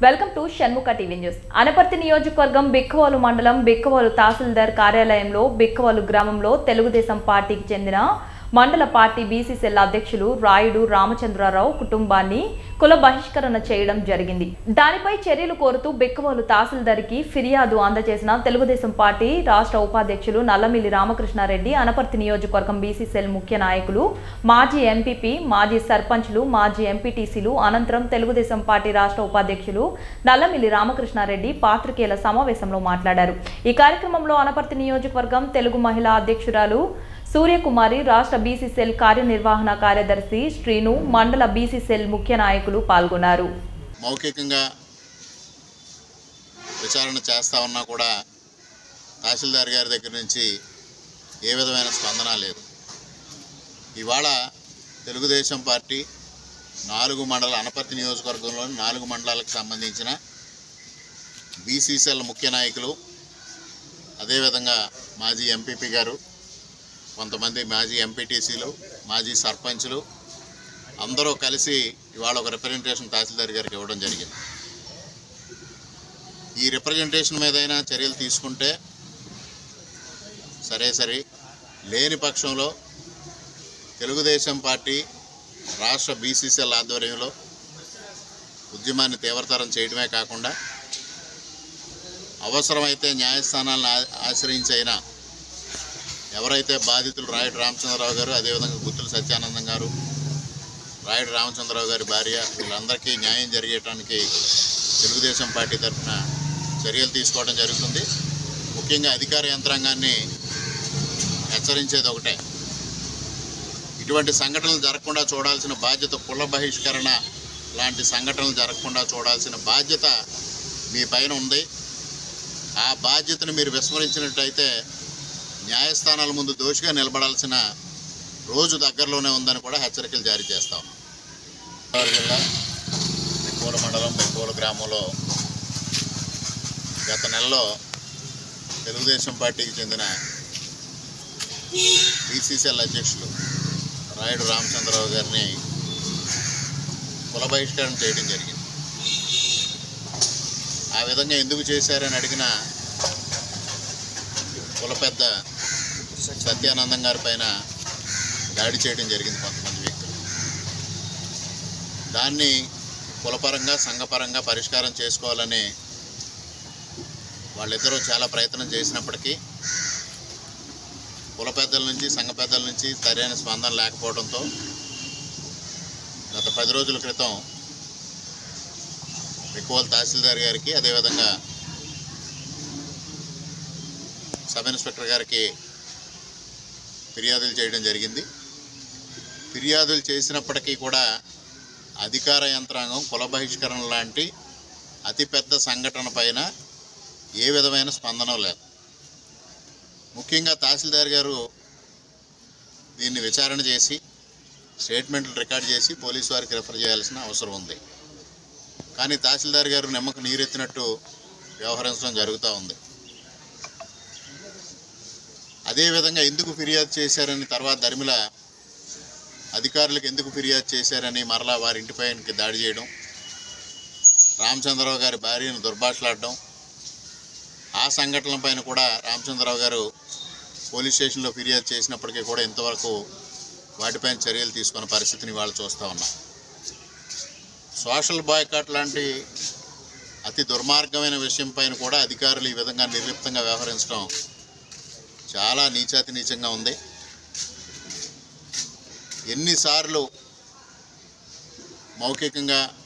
welcome to Shanmukha TV news Anaparthi నియోజకవర్గం బిక్కవోలు మండలం బిక్కవోలు తహసీల్దార్ కార్యాలయంలో బిక్కవోలు గ్రామంలో తెలుగుదేశం పార్టీకి చెందిన మండల పార్టీ బీసీసీఎల్ అధ్యక్షులు రాయుడు రామచంద్రరావు కుటుంబాన్ని కుల బహిష్కరణ చేయడం జరిగింది దానిపై చర్యలు కోరుతూ బిక్కవోలు తహసీల్దార్కి ఫిర్యాదు అందజేసిన తెలుగుదేశం పార్టీ రాష్ట్ర ఉపాధ్యక్షులు నల్లమిల్లి రామకృష్ణారెడ్డి అనపర్తి నియోజకవర్గం బీసీసీఎల్ ముఖ్య నాయకులు మాజీ ఎంపీపీ మాజీ సర్పంచ్లు మాజీ ఎంపీటీసీలు అనంతరం తెలుగుదేశం పార్టీ రాష్ట్ర ఉపాధ్యక్షులు నల్లమిల్లి రామకృష్ణారెడ్డి పాత్రికేయుల సమావేశంలో మాట్లాడారు ఈ కార్యక్రమంలో అనపర్తి నియోజకవర్గం తెలుగు మహిళా అధ్యక్షురాలు సూర్యకుమారి రాష్ట్ర బీసీసీఎల్ కార్యనిర్వహణ కార్యదర్శి శ్రీను మండల బీసీసీఎల్ ముఖ్య నాయకులు పాల్గొన్నారు మౌఖికంగా విచారణ చేస్తా ఉన్నా కూడా తహసీల్దార్ గారి దగ్గర నుంచి ఏ విధమైన స్పందన లేదు ఇవాళ తెలుగుదేశం పార్టీ నాలుగు మండల అనపర్తి నియోజకవర్గంలోని నాలుగు మండలాలకు సంబంధించిన బీసీసీఎల్ ముఖ్య నాయకులు అదేవిధంగా మాజీ ఎంపీపీ గారు కొంతమంది మాజీ ఎంపీటీసీలు మాజీ సర్పంచ్లు అందరూ కలిసి ఇవాళ ఒక రిప్రజెంటేషన్ తహసీల్దార్ గారికి ఇవ్వడం జరిగింది ఈ రిప్రజెంటేషన్ మీదైనా చర్యలు తీసుకుంటే సరే సరే లేని పక్షంలో తెలుగుదేశం పార్టీ రాష్ట్ర బీసీసీఎల్ ఆధ్వర్యంలో ఉద్యమాన్ని తీవ్రతరం చేయడమే కాకుండా అవసరమైతే న్యాయస్థానాలను ఆ- ఆశ్రయించి అయినా ఎవరైతే బాధితులు రాయుడు రామచంద్రరావు గారు అదేవిధంగా గుత్తుల సత్యానందం గారు రాయుడు రామచంద్రరావు గారి భార్య వీళ్ళందరికీ న్యాయం జరిగేయడానికి తెలుగుదేశం పార్టీ తరఫున చర్యలు తీసుకోవడం జరుగుతుంది ముఖ్యంగా అధికార యంత్రాంగాన్ని హెచ్చరించేది ఒకటే ఇటువంటి సంఘటనలు జరగకుండా చూడాల్సిన బాధ్యత కుల బహిష్కరణ లాంటి సంఘటనలు జరగకుండా చూడాల్సిన బాధ్యత మీ పైన ఉంది ఆ బాధ్యతను మీరు విస్మరించినట్టయితే న్యాయస్థానాల ముందు దోషిగా నిలబడాల్సిన రోజు దగ్గరలోనే ఉందని కూడా హెచ్చరికలు జారీ చేస్తాం గోదావరి జిల్లా బెక్కూరు మండలం బెక్కూరు గ్రామంలో గత నెలలో తెలుగుదేశం పార్టీకి చెందిన బీసీసీఎల్ అధ్యక్షులు రాయుడు రామచంద్రరావు గారిని కుల బహిష్కరణ చేయడం జరిగింది ఆ విధంగా ఎందుకు చేశారని అడిగిన కుల పెద్ద సత్యానందం గారి పైన దాడి చేయడం జరిగింది కొంతమంది వ్యక్తులు దాన్ని కులపరంగా సంఘపరంగా పరిష్కారం చేసుకోవాలని వాళ్ళిద్దరూ చాలా ప్రయత్నం చేసినప్పటికీ కుల పెద్దల నుంచి సంఘ పెద్దల నుంచి సరైన స్పందన లేకపోవడంతో గత పది రోజుల క్రితం ఎక్కువల తహసీల్దార్ గారికి అదేవిధంగా సబ్ ఇన్స్పెక్టర్ గారికి ఫిర్యాదులు చేయడం జరిగింది ఫిర్యాదులు చేసినప్పటికీ కూడా అధికార యంత్రాంగం కుల బహిష్కరణ లాంటి అతిపెద్ద సంఘటన పైన ఏ విధమైన స్పందన లేదు ముఖ్యంగా తహసీల్దార్ గారు దీన్ని విచారణ చేసి స్టేట్మెంట్లు రికార్డ్ చేసి పోలీసు వారికి రిఫర్ చేయాల్సిన అవసరం ఉంది కానీ తహసీల్దార్ గారు నిమ్మకు నీరెత్తినట్టు వ్యవహరించడం జరుగుతూ ఉంది అదేవిధంగా ఎందుకు ఫిర్యాదు చేశారని తర్వాత ధర్మిల అధికారులకు ఎందుకు ఫిర్యాదు చేశారని మరలా వారి ఇంటిపైనకి దాడి చేయడం రామచంద్రరావు గారి భార్యను దుర్భాషలాడడం ఆ సంఘటనల పైన కూడా రామచంద్రరావు గారు పోలీస్ స్టేషన్లో ఫిర్యాదు చేసినప్పటికీ కూడా ఇంతవరకు వాటిపైన చర్యలు తీసుకున్న పరిస్థితిని వాళ్ళు చూస్తూ ఉన్నాం సోషల్ బాయ్కాట్ లాంటి అతి దుర్మార్గమైన విషయం పైన కూడా అధికారులు ఈ విధంగా నిర్లిప్తంగా వ్యవహరించడం చాలా నీచాతి నీచంగా ఉంది ఎన్నిసార్లు మౌఖికంగా